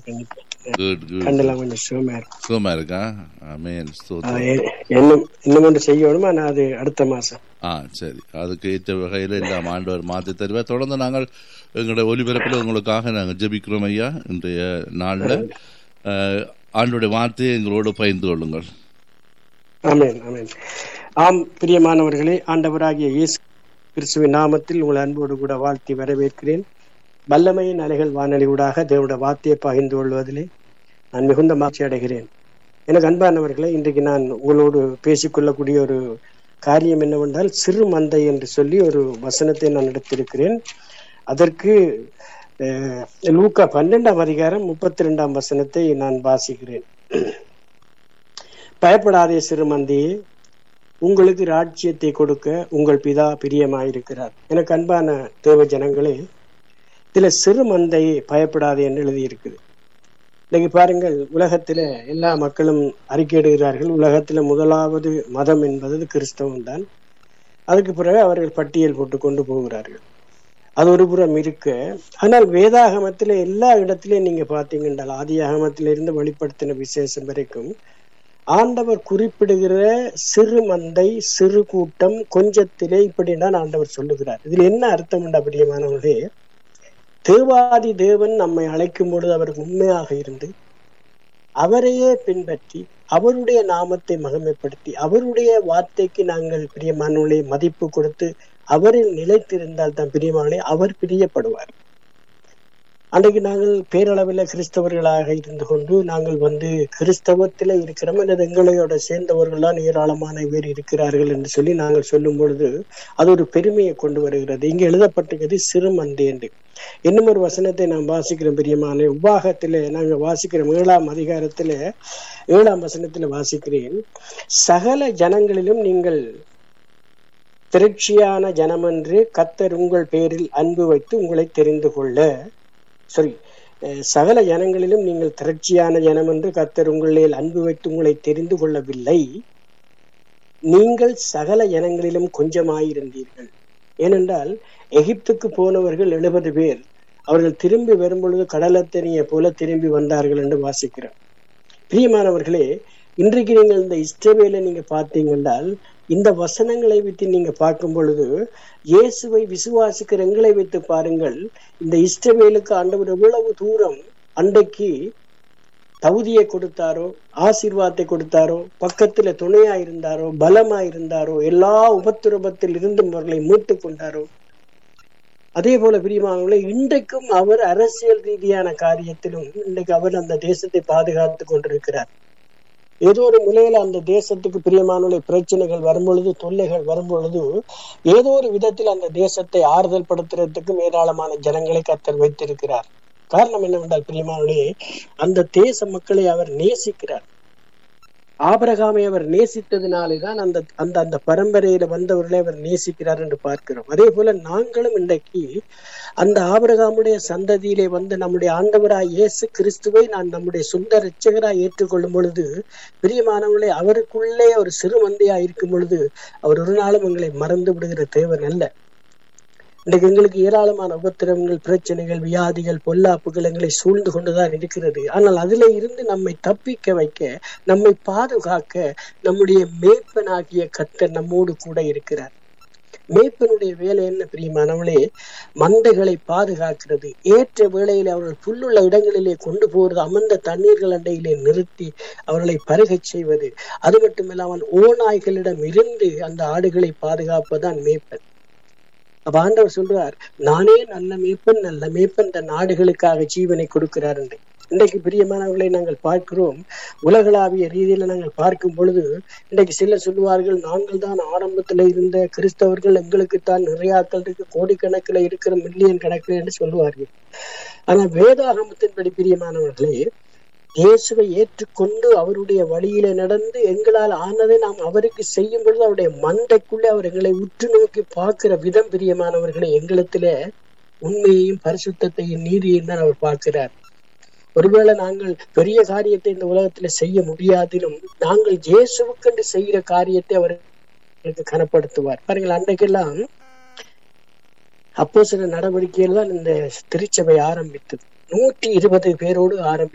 இருக்கேன் இப்ப. Good good கண்ணெல்லாம் கொஞ்சம் சுகமா இருக்கு சுகமா இருக்கா ஆமேன் ஆ, ஸ்தோத்திரம் எ- இன்னும் இன்னும் ஒன்று செய்யணுமா நான் அது அடுத்த மாசம் ஆ சரி அதுக்கு ஏற்ற வகையில் எல்லாம் ஆண்டவர் மாற்றி தருவார் தொடர்ந்து நாங்கள் எங்களுடைய ஒலிபரப்பில் உங்களுக்காக நாங்கள் ஜெபிக்கிறோம் ஐயா இன்றைய நாளில் ஆண்டுடைய வார்த்தையை எங்களோடு பகிர்ந்து கொள்ளுங்கள் ஆமென் ஆமென் ஆம் பிரியமானவர்களே ஆண்டவராகிய இயேசு கிறிஸ்துவின் நாமத்தில் உங்கள் அன்போடு கூட வாழ்த்தி வரவேற்கிறேன் வல்லமையின் அலைகள் வானொலி ஊடாக தேவனுடைய வார்த்தையை பகிர்ந்து கொள்வதிலே நான் மிகுந்த மகிழ்ச்சி அடைகிறேன் எனக்கு அன்பானவர்களே இன்றைக்கு நான் உங்களோடு பேசிக்கொள்ளக்கூடிய ஒரு காரியம் என்னவென்றால் சிறு மந்தை என்று சொல்லி ஒரு வசனத்தை நான் எடுத்திருக்கிறேன் அதற்கு அஹ், லூக்கா பன்னெண்டாம் அதிகாரம் முப்பத்தி ரெண்டாம் வசனத்தை நான் வாசிக்கிறேன் பயப்படாதே சிறுமந்தியே உங்களுக்கு ராஜ்யத்தை கொடுக்க உங்கள் பிதா பிரியமாயிருக்கிறார் எனக்கு அன்பான தேவ ஜனங்களே இதுல சிறு மந்தையை பயப்படாதே என்று எழுதியிருக்குது இன்னைக்கு பாருங்கள் உலகத்துல எல்லா மக்களும் அறிக்கையிடுகிறார்கள் உலகத்துல முதலாவது மதம் என்பது கிறிஸ்தவம் தான் அதுக்கு பிறகு அவர்கள் பட்டியல் போட்டு கொண்டு போகிறார்கள் அது ஒரு புறம் இருக்க ஆனால் வேதாகமத்துல எல்லா இடத்திலையும் நீங்க பாத்தீங்கன்னா ஆதியாகமத்திலிருந்து வெளிப்படுத்தின விசேஷம் வரைக்கும் ஆண்டவர் குறிப்பிடுகிற சிறு மந்தை சிறு கூட்டம் கொஞ்சத்திலே இப்படிதான் ஆண்டவர் சொல்லுகிறார் இதுல என்ன அர்த்தம் உண்டு அப்படியமானவர்களே தேவாதி தேவன் நம்மை அழைக்கும் பொழுது அவர் உண்மையாக இருந்து அவரையே பின்பற்றி அவருடைய நாமத்தை மகிமைப்படுத்தி அவருடைய வார்த்தைக்கு நாங்கள் பிரியமானவர்களை மதிப்பு கொடுத்து அவரில் நிலைத்திருந்தால் தான் பிரியமானே அவர் பிரியப்படுவார் அன்றைக்கு நாங்கள் பேரளவில் கிறிஸ்தவர்களாக இருந்து கொண்டு நாங்கள் வந்து கிறிஸ்தவத்தில் இருக்கிறோம் அல்லது எங்களையோட சேர்ந்தவர்கள்லாம் ஏராளமான பேர் இருக்கிறார்கள் என்று சொல்லி நாங்கள் சொல்லும் பொழுது அது ஒரு பெருமையை கொண்டு வருகிறது இங்க எழுதப்பட்டிருக்கிறது சிறுமந்தை என்று இன்னும் ஒரு வசனத்தை நாம் வாசிக்கிறோம் பிரியமான உபாகத்திலே நாங்கள் வாசிக்கிறோம் ஏழாம் அதிகாரத்திலே ஏழாம் வசனத்தில் வாசிக்கிறேன் சகல ஜனங்களிலும் நீங்கள் திரட்சியான ஜனமென்று கத்தர் உங்கள் பேரில் அன்பு வைத்து உங்களை தெரிந்து கொள்ள சாரி சகல ஜனங்களிலும் நீங்கள் திரட்சியான ஜனம் என்று கத்தர் உங்களில் அன்பு வைத்து உங்களை தெரிந்து கொள்ளவில்லை நீங்கள் சகல ஜனங்களிலும் கொஞ்சமாயிருந்தீர்கள் ஏனென்றால் எகிப்துக்கு போனவர்கள் எழுபது பேர் அவர்கள் திரும்பி வரும்பொழுது கடலத்தெறிய போல திரும்பி வந்தார்கள் என்று வாசிக்கிறோம் பிரியமானவர்களே இன்றைக்கு நீங்கள் இந்த இஸ்ரவேலை நீங்க பார்த்தீங்கன்றால் இந்த வசனங்களை வைத்து நீங்க பார்க்கும் பொழுது இயேசுவை விசுவாசிக்கிற எங்களை வைத்து பாருங்கள் இந்த இஸ்ரவேலுக்கு ஆண்டவர் எவ்வளவு தூரம் அன்றைக்கு தகுதியை கொடுத்தாரோ ஆசீர்வாதத்தை கொடுத்தாரோ பக்கத்துல துணையா இருந்தாரோ பலமா இருந்தாரோ எல்லா உபத்திரபத்தில் இருந்தும் அவர்களை மீட்டு கொண்டாரோ அதே போல பிரியமானவர்களே இன்றைக்கும் அவர் அரசியல் ரீதியான காரியத்திலும் இன்றைக்கு அவர் அந்த தேசத்தை பாதுகாத்து கொண்டிருக்கிறார் ஏதோ ஒரு முறையில அந்த தேசத்துக்கு பிரியமான பிரச்சனைகள் வரும்பொழுது தொல்லைகள் வரும்பொழுது ஏதோ ஒரு விதத்தில் அந்த தேசத்தை ஆறுதல் படுத்துறதுக்கும் ஏராளமான ஜனங்களை கத்தர் வைத்திருக்கிறார் காரணம் என்னவென்றால் பிரியமானே அந்த தேச மக்களை அவர் நேசிக்கிறார் ஆபரகாமை அவர் நேசித்ததினாலே தான் அந்த அந்த அந்த பரம்பரையில வந்தவர்களை அவர் நேசிக்கிறார் என்று பார்க்கிறோம் அதே போல நாங்களும் இன்றைக்கு அந்த ஆபரகாமுடைய சந்ததியிலே வந்து நம்முடைய ஆண்டவராய் இயேசு கிறிஸ்துவை நான் நம்முடைய சொந்த ரட்சகராய் ஏற்றுக்கொள்ளும் பொழுது பிரியமானவர்களே அவருக்குள்ளே ஒரு சிறு மந்தையா இருக்கும் பொழுது அவர் ஒரு நாளும் எங்களை மறந்து விடுகிற தேவன் அல்ல இன்றைக்கு எங்களுக்கு ஏராளமான உபத்திரவங்கள் பிரச்சனைகள் வியாதிகள் பொல்லாப்புகள் எங்களை சூழ்ந்து கொண்டுதான் இருக்கிறது ஆனால் அதில இருந்து நம்மை தப்பிக்க வைக்க நம்மை பாதுகாக்க நம்முடைய மேய்ப்பனாகிய கத்தர் நம்மோடு கூட இருக்கிறார் மேய்ப்பனுடைய வேலை என்ன பிரியமானவளே மந்தைகளை பாதுகாக்கிறது ஏற்ற வேளையிலே அவர்கள் புல்லுள்ள இடங்களிலே கொண்டு போவது அமர்ந்த தண்ணீர்கள் அண்டையிலே நிறுத்தி அவர்களை பருகச் செய்வது அது மட்டுமில்லாமல் ஓநாய்களிடம் இருந்து அந்த ஆடுகளை பாதுகாப்பதுதான் மேய்ப்பன் அப்ப ஆண்டவர் சொல்றார் நானே நல்ல மேய்ப்பன் நல்ல மேய்ப்பன் தன் நாடுகளுக்காக ஜீவனை கொடுக்கிறார் என்று இன்றைக்கு பிரியமானவர்களை நாங்கள் பார்க்கிறோம் உலகளாவிய ரீதியில நாங்கள் பார்க்கும் பொழுது இன்றைக்கு சிலர் சொல்லுவார்கள் நாங்கள் தான் ஆரம்பத்துல இருந்த கிறிஸ்தவர்கள் எங்களுக்கு தான் நிறையாக்கள் இருக்கு கோடிக்கணக்கில் இருக்கிற மில்லியன் கணக்கில் என்று சொல்லுவார்கள் ஆனா வேதாகமத்தின்படி பிரியமானவர்களே இயேசுவை ஏற்றுக்கொண்டு அவருடைய வழியில நடந்து எங்களால் ஆனதை நாம் அவருக்கு செய்யும் பொழுது அவருடைய மண்டைக்குள்ளே அவர் எங்களை உற்று நோக்கி பார்க்கிற விதம் பிரியமானவர்களை எங்களத்திலே உண்மையையும் பரிசுத்தையும் நீதியையும் தான் அவர் பார்க்கிறார் ஒருவேளை நாங்கள் பெரிய காரியத்தை இந்த உலகத்துல செய்ய முடியாதிலும் நாங்கள் இயேசுவுக்கென்று செய்கிற காரியத்தை அவர் கனப்படுத்துவார் பாருங்கள் அன்றைக்கெல்லாம் அப்போ சில நடவடிக்கைகள் தான் இந்த திருச்சபை ஆரம்பித்தது நூற்றி இருபது பேரோடு ஆரம்பி